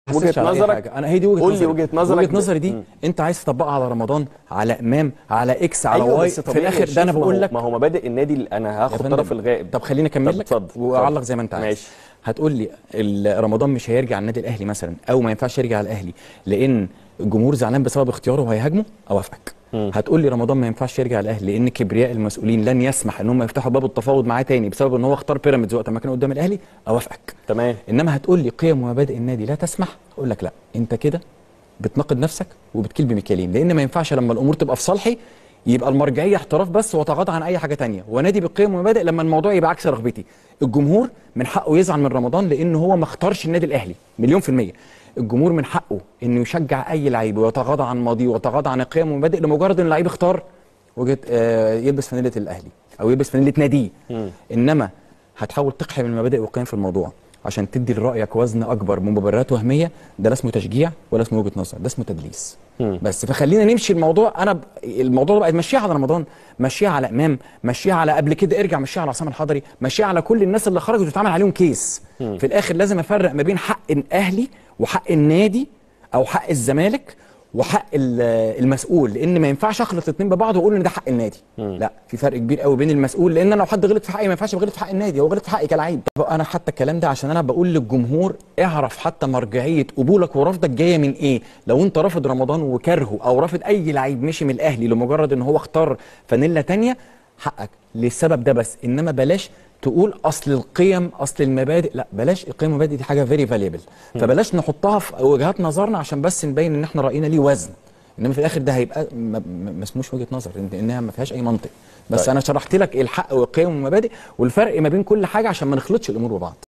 وجهه حسيتش على أي نظرك حاجة. انا هي دي وجهه قول لي نظري وجهه نظرك وجهه ب- نظري دي مم. انت عايز تطبقها على رمضان على امام على اكس على أيوة واي بس في طبيعي يا الاخر ده انا شريف، ما بقول هو- لك ما هو مبادئ النادي اللي انا هاخد فندم. طرف الغائب طب خليني اكمل طب لك اتفضل، واعلق اتفضل. زي ما انت عايز ماشي. هتقول لي ال- رمضان مش هيرجع على النادي الاهلي مثلا او ما ينفعش يرجع على الاهلي لان الجمهور زعلان بسبب اختياره وهيهاجمه اوافقك هتقول لي رمضان ما ينفعش يرجع على الاهلي لان كبرياء المسؤولين لن يسمح ان هم يفتحوا باب التفاوض معاه تاني بسبب ان هو اختار بيراميدز وقت ما كان قدام الاهلي اوافقك تمام انما هتقول لي قيم ومبادئ النادي لا تسمح اقول لك لا انت كده بتناقض نفسك وبتكيل بمكيالين لان ما ينفعش لما الامور تبقى في صالحي يبقى المرجعيه احتراف بس وتغاضى عن اي حاجه تانية ونادي بقيم ومبادئ لما الموضوع يبقى عكس رغبتي الجمهور من حقه يزعل من رمضان لان هو ما اختارش النادي الاهلي مليون في الميه الجمهور من حقه انه يشجع اي لعيب ويتغاضى عن ماضيه ويتغاضى عن قيم ومبادئ لمجرد ان اللعيب اختار وجهه آه يلبس فانيله الاهلي او يلبس فانيله ناديه انما هتحاول تقحم المبادئ والقيم في الموضوع عشان تدي لرايك وزن اكبر من مبررات وهميه ده لا اسمه تشجيع ولا اسمه وجهه نظر ده اسمه تدليس بس فخلينا نمشي الموضوع انا ب... الموضوع ده بقى مشيها على رمضان مشيها على امام مشيها على قبل كده ارجع مشيها على عصام الحضري مشيها على كل الناس اللي خرجت وتتعمل عليهم كيس في الاخر لازم افرق ما بين حق الاهلي وحق النادي او حق الزمالك وحق ال- المسؤول لان ما ينفعش اخلط الاثنين ببعض واقول ان ده حق النادي لا في فرق كبير قوي بين المسؤول لان انا لو حد غلط في حقي ما ينفعش يبقى غلط في حق النادي هو غلط في حقي كلاعب طب انا حتى الكلام ده عشان انا بقول للجمهور اعرف حتى مرجعيه قبولك ورفضك جايه من ايه لو انت رافض رمضان وكرهه او رافض اي لعيب مشي من الاهلي لمجرد ان هو اختار فانيلا تانية حقك للسبب ده بس انما بلاش تقول اصل القيم اصل المبادئ لا بلاش القيم والمبادئ دي حاجه فيري فاليبل فبلاش نحطها في وجهات نظرنا عشان بس نبين ان احنا راينا ليه وزن انما في الاخر ده هيبقى ما- ما ما اسموش وجهه نظر إن- انها ما فيهاش اي منطق بس طيب. انا شرحت لك الحق والقيم والمبادئ والفرق ما بين كل حاجه عشان ما نخلطش الامور ببعض